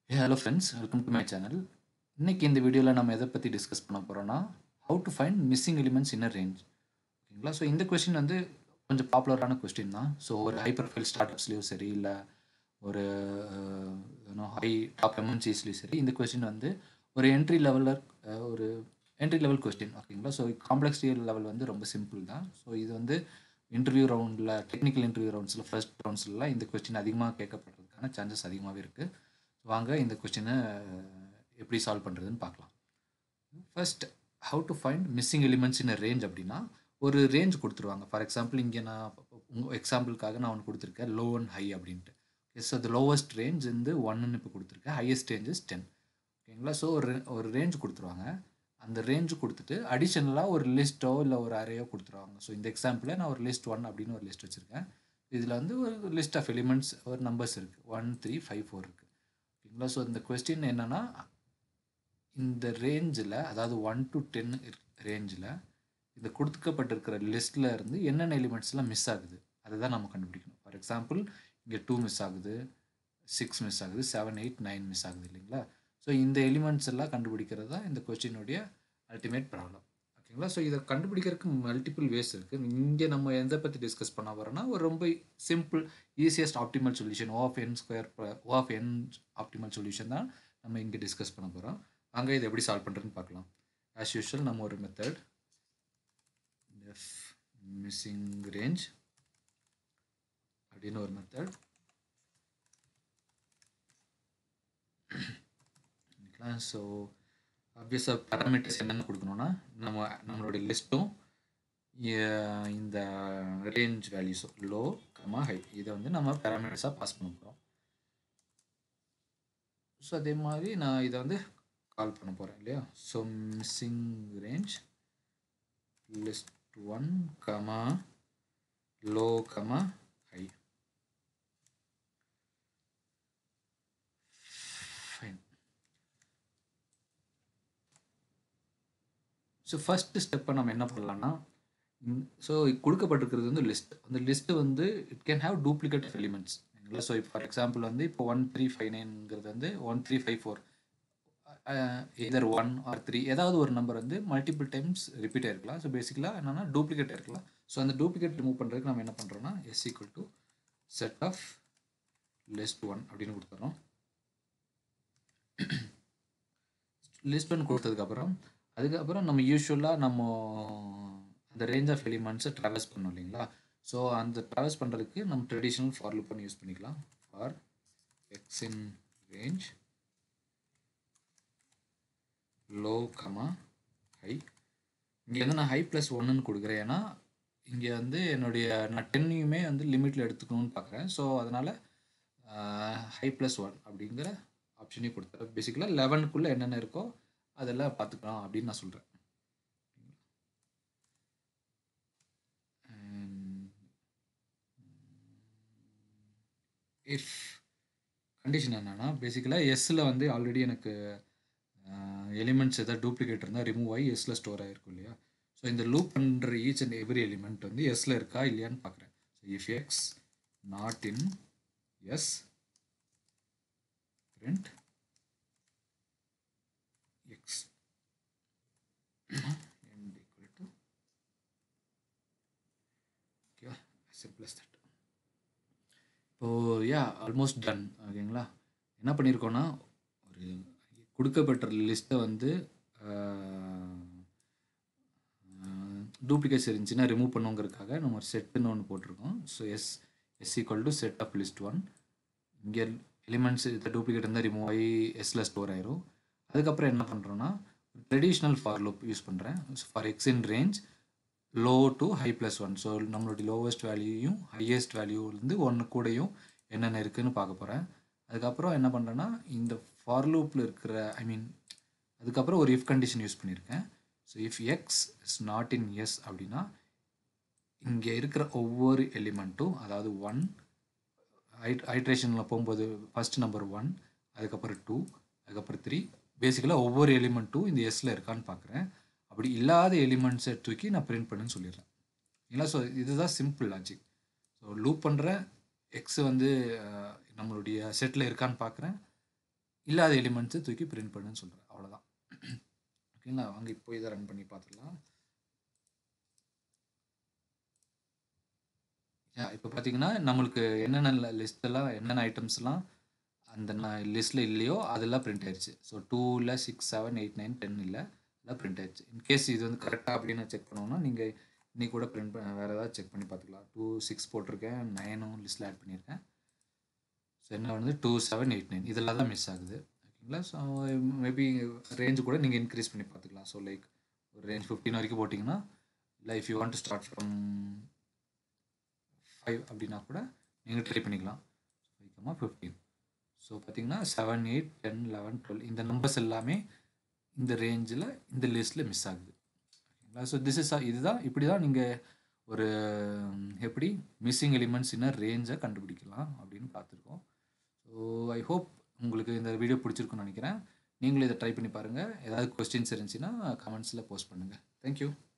A hello friends welcome to my channel இன்னைக்கு இந்த வீடியோவில் நம்ம எதை பற்றி டிஸ்கஸ் பண்ண போகிறோம்னா how to find missing elements in range ஓகேங்களா ஸோ இந்த கொஸ்டின் வந்து கொஞ்சம் பாப்புலரான கொஸ்டின் தான் ஸோ ஒரு ஹை ப்ரொஃபைல் ஸ்டார்ட் அப்ஸ்லேயும் சரி இல்லை ஒரு ஹை டாப் எம்என்சிஸ்லேயும் சரி இந்த கொஸ்டின் வந்து ஒரு என்ட்ரி லெவலில் ஒரு என்ட்ரி லெவல் கொஸ்டின் ஓகேங்களா ஸோ காம்ப்ளெக்ஸிட்டி லெவல் வந்து ரொம்ப சிம்பிள் தான் ஸோ இது வந்து இன்டர்வியூ ரவுண்டில் டெக்னிக்கல் இன்டர்வியூ ரவுண்ட்ஸில் ஃபர்ஸ்ட் ரவுண்ட்ஸ்லாம் இந்த கொஸ்டின் அதிகமாக கேட்கப்படுறதுக்கான சான்சஸ் அதிகமாகவே இருக்குது வாங்க இந்த கொஸ்டினை எப்படி சால்வ் பண்ணுறதுன்னு பார்க்கலாம் first how to find missing elements in range அப்படின்னா ஒரு ரேஞ்ச் கொடுத்துருவாங்க ஃபார் எக்ஸாம்பிள் இங்கே நான் உங்கள் எக்ஸாம்பிளுக்காக நான் ஒன்று கொடுத்துருக்கேன் லோ அண்ட் ஹை அப்படின்ட்டு எஸ் அது லோவஸ்ட் ரேஞ்ச் வந்து ஒன்னு இப்போ கொடுத்துருக்கேன் ஹையஸ்ட் ரேஞ்ச் இஸ் டென் ஓகேங்களா ஸோ ஒரு ஒரு ரேஞ்ச் கொடுத்துருவாங்க அந்த ரேஞ்சு கொடுத்துட்டு அடிஷ்னலாக ஒரு லிஸ்ட்டோ இல்லை ஒரு அரையோ கொடுத்துருவாங்க ஸோ இந்த எக்ஸாம்பிளில் நான் ஒரு லிஸ்ட் ஒன் அப்படின்னு ஒரு லிஸ்ட் வச்சுருக்கேன் இதில் வந்து ஒரு லிஸ்ட் ஆஃப் எலிமெண்ட்ஸ் ஒரு நம்பர்ஸ் இருக்குது ஒன் த்ரீ ஃபைவ் ஃபோர் இருக்குது ஓகேங்களா ஸோ இந்த கொஸ்டின் என்னென்னா இந்த ரேஞ்சில் அதாவது ஒன் டு டென் ரேஞ்சில் இந்த கொடுக்கப்பட்டிருக்கிற லிஸ்ட்டில் இருந்து என்னென்ன எலிமெண்ட்ஸ்லாம் மிஸ் ஆகுது அதை தான் நம்ம கண்டுபிடிக்கணும் ஃபார் எக்ஸாம்பிள் இங்கே டூ மிஸ் ஆகுது சிக்ஸ் மிஸ் ஆகுது செவன் எயிட் நைன் மிஸ் ஆகுது இல்லைங்களா ஸோ இந்த எலிமெண்ட்ஸ் எல்லாம் கண்டுபிடிக்கிறது தான் இந்த கொஸ்டினுடைய அல்டிமேட் ப்ராப்ளம் ஓகேங்களா ஸோ இதை கண்டுபிடிக்கிறதுக்கு மல்டிபிள் வேஸ் இருக்குது இங்கே நம்ம எதை பற்றி டிஸ்கஸ் பண்ண வரோம்னா ஒரு ரொம்ப simple easiest optimal solution O of N square O of N optimal solution தான் நம்ம இங்கே டிஸ்கஸ் பண்ண போகிறோம் அங்கே இதை எப்படி சால்வ் பண்ணுறதுன்னு பார்க்கலாம் ஆஸ் யூஷுவல் நம்ம ஒரு மெத்தட் மிஸ்ஸிங் ரேஞ்ச் அப்படின்னு ஒரு மெத்தட் ஸோ ஆப்வியஸாக பேராமீட்டர்ஸ் என்னென்ன கொடுக்கணும்னா நம்ம நம்மளுடைய லிஸ்ட்டும் இந்த ரேஞ்ச் வேல்யூஸும் லோ கமா ஹை இதை வந்து நம்ம பேராமீட்டர்ஸாக பாஸ் பண்ண போகிறோம் ஸோ அதே மாதிரி நான் இதை வந்து கால் பண்ண போகிறேன் இல்லையா so missing range list one comma low comma high fine so first ஸ்டெப்பை நம்ம என்ன பண்ணலாம்னா ஸோ கொடுக்கப்பட்டிருக்கிறது வந்து லிஸ்ட் அந்த லிஸ்ட்டு வந்து it can have duplicate elements இல்லைங்களா ஸோ இப்போ ஃபார் எக்ஸாம்பிள் வந்து இப்போ ஒன் த்ரீ ஃபைவ் நைன்ங்கிறது வந்து one three five four either one or three ஏதாவது ஒரு நம்பர் வந்து மல்டிபிள் டைம்ஸ் ரிப்பீட் ஆயிருக்கலாம் ஸோ பேசிக்கலாக என்னென்னா டூப்ளிகேட் இருக்கலாம் ஸோ அந்த டூப்ளிகேட் ரிமூவ் பண்ணுறதுக்கு நம்ம என்ன பண்ணுறோம்னா S equal to set of list one அப்படின்னு கொடுத்துறோம் லிஸ்ட் ஒன் கொடுத்ததுக்கப்புறம் அதுக்கப்புறம் நம்ம யூஸ்வலாக நம்ம அந்த ரேஞ்ச் ஆஃப் எலிமெண்ட்ஸை ட்ராவல்ஸ் பண்ணோம் இல்லைங்களா ஸோ அந்த ட்ராவல்ஸ் பண்ணுறதுக்கு நம்ம ட்ரெடிஷ்னல் ஃபார் லூப் பண்ணி யூஸ் பண்ணிக்கலாம் for X in range low comma high இங்கே வந்து நான் ஹை ப்ளஸ் ஒன்றுன்னு கொடுக்குறேன் ஏன்னா இங்கே வந்து என்னுடைய நான் டென்னையுமே வந்து லிமிட்டில் எடுத்துக்கணும்னு பார்க்குறேன் ஸோ அதனால் ஹை ப்ளஸ் ஒன் அப்படிங்கிற ஆப்ஷனையும் கொடுத்துறேன் பேசிக்கலாக லெவனுக்குள்ளே என்னென்ன இருக்கோ அதெல்லாம் பார்த்துக்கலாம் அப்படின்னு நான் சொல்கிறேன் இஃப் கண்டிஷன் என்னென்னா பேசிக்கலாக எஸ்ஸில் வந்து ஆல்ரெடி எனக்கு எலிமெண்ட்ஸ் எதாவது டூப்ளிகேட் இருந்தால் ரிமூவ் ஆகி எஸ்ஸில் ஸ்டோர் ஆகிருக்கும் இல்லையா ஸோ இந்த லூப் பண்ணுற ஈச் அண்ட் எவ்ரி எலிமெண்ட் வந்து எஸ்ஸில் இருக்கா இல்லையான்னு பார்க்குறேன் so if X not in S print x and equal to okay simple as that இப்போ யா ஆல்மோஸ்ட் டன் ஓகேங்களா என்ன பண்ணியிருக்கோன்னா ஒரு கொடுக்கப்பட்ட லிஸ்ட்டை வந்து டூப்ளிகேட்ஸ் இருந்துச்சுன்னா ரிமூவ் பண்ணுங்கிறதுக்காக நம்ம ஒரு செட்டுன்னு ஒன்று போட்டிருக்கோம் so S S equal to set of list one இங்கே எலிமெண்ட்ஸ் இதை டூப்ளிகேட் இருந்தால் ரிமூவ் ஆகி எஸ்ஸில் ஸ்டோர் ஆயிரும் அதுக்கப்புறம் என்ன பண்ணுறோன்னா ட்ரெடிஷ்னல் ஃபார் லூப் யூஸ் பண்ணுறேன் for X in range low to high plus one so நம்மளுடைய லோவஸ்ட் வேல்யூயும் ஹையஸ்ட் வேல்யூலேருந்து ஒன்று கூடயும் என்னென்ன இருக்குதுன்னு பார்க்க போகிறேன் அதுக்கப்புறம் என்ன பண்ணுறேன்னா இந்த ஃபார் லூப்பில் இருக்கிற ஐ மீன் அதுக்கப்புறம் ஒரு இஃப் கண்டிஷன் யூஸ் பண்ணியிருக்கேன் so if X is not in S அப்படின்னா இங்கே இருக்கிற ஒவ்வொரு எலிமெண்ட்டும் அதாவது ஒன் ஹைட்ரேஷனில் போகும்போது ஃபஸ்ட் நம்பர் ஒன் அதுக்கப்புறம் டூ அதுக்கப்புறம் த்ரீ பேசிக்கலாக ஒவ்வொரு எலிமெண்ட்டும் இந்த எஸ்ஸில் இருக்கான்னு பார்க்குறேன் அப்படி இல்லாத எலிமெண்ட்ஸை தூக்கி நான் பிரிண்ட் பண்ணுன்னு சொல்லிடுறேன் இல்லை ஸோ இதுதான் சிம்பிள் லாஜிக் ஸோ லூப் பண்ணுற எக்ஸ் வந்து நம்மளுடைய செட்டில் இருக்கான்னு பார்க்குறேன் இல்லாத எலிமெண்ட்ஸை தூக்கி பிரிண்ட் பண்ணுன்னு சொல்கிறேன் அவ்வளோதான் ஓகேங்களா வாங்க இப்போ இதை ரன் பண்ணி பார்த்துடலாம் இப்போ பார்த்தீங்கன்னா நம்மளுக்கு என்னென்ன லிஸ்ட்டெல்லாம் என்னென்ன ஐட்டம்ஸ்லாம் அந்த லிஸ்ட்டில் இல்லையோ அதெல்லாம் பிரிண்ட் ஆயிடுச்சு ஸோ டூ இல்லை six seven eight nine ten இல்லை எல்லாம் பிரிண்ட் ஆயிடுச்சு இன்கேஸ் இது வந்து கரெக்டாக அப்படின்னு செக் பண்ணோம்னா நீங்கள் இன்னைக்கு கூட பிரிண்ட் பண்ண வேறு ஏதாவது செக் பண்ணி பார்த்துக்கலாம் டூ சிக்ஸ் போட்டிருக்கேன் நைனும் லிஸ்ட்டில் ஆட் பண்ணியிருக்கேன் ஸோ என்ன வந்து டூ செவன் எயிட் நைன் இதெல்லாம் தான் மிஸ் ஆகுது ஓகேங்களா ஸோ மேபி ரேஞ்சு கூட நீங்கள் இன்க்ரீஸ் பண்ணி பார்த்துக்கலாம் ஸோ லைக் ஒரு ரேஞ்ச் ஃபிஃப்டின் வரைக்கும் போட்டிங்கன்னா இல்லை if you want to start from five அப்படின்னா கூட நீங்கள் ட்ரை பண்ணிக்கலாம் ஃபைவ்க்கமா ஃபிஃப்டீன் ஸோ பார்த்தீங்கன்னா seven eight ten eleven twelve இந்த நம்பர்ஸ் எல்லாமே இந்த ரேஞ்சில் இந்த லிஸ்ட்டில் மிஸ் ஆகுது ஓகேங்களா ஸோ திஸ் இஸ் இதுதான் இப்படி தான் நீங்கள் ஒரு எப்படி மிஸ்ஸிங் எலிமெண்ட்ஸ் இன்னும் ரேஞ்சை கண்டுபிடிக்கலாம் அப்படின்னு பார்த்துருக்கோம் ஸோ ஐ ஹோப் உங்களுக்கு இந்த வீடியோ பிடிச்சிருக்குன்னு நினைக்கிறேன் நீங்களும் இதை ட்ரை பண்ணி பாருங்கள் ஏதாவது கொஸ்டின்ஸ் இருந்துச்சுன்னா கமெண்ட்ஸில் போஸ்ட் பண்ணுங்கள் தேங்க்யூ